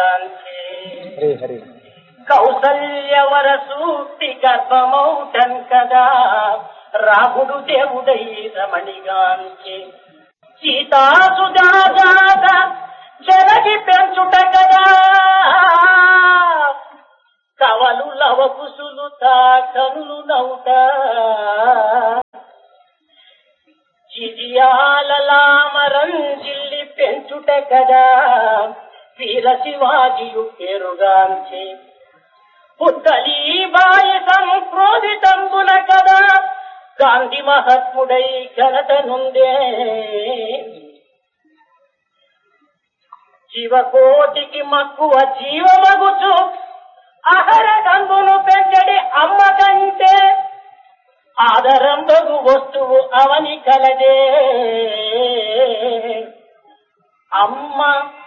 పేరుగాంచే హరి హరి కౌసల్యవర సూక్తి గర్భమౌటన్ కదా రాముడు దేవుడై రమణిగాంచి సీతాసుజాత జనకి పెంచుట కదా కవలు లవకుసులు తా కనులు నౌట జిజియాలలామరం జిల్లి పెంచుట కదా వీర శివాజియు పేరుగాంచి పుత్తలీబాయి సంక్రోధితంబున కదా గాంధీ మహాత్ముడై ఘనత నుండే జీవకోటికి మక్కువ జీవమగుచు అహర కందును పెంచడి అమ్మ కంటే ఆదరంబగు వస్తువు అవని కలదే అమ్మ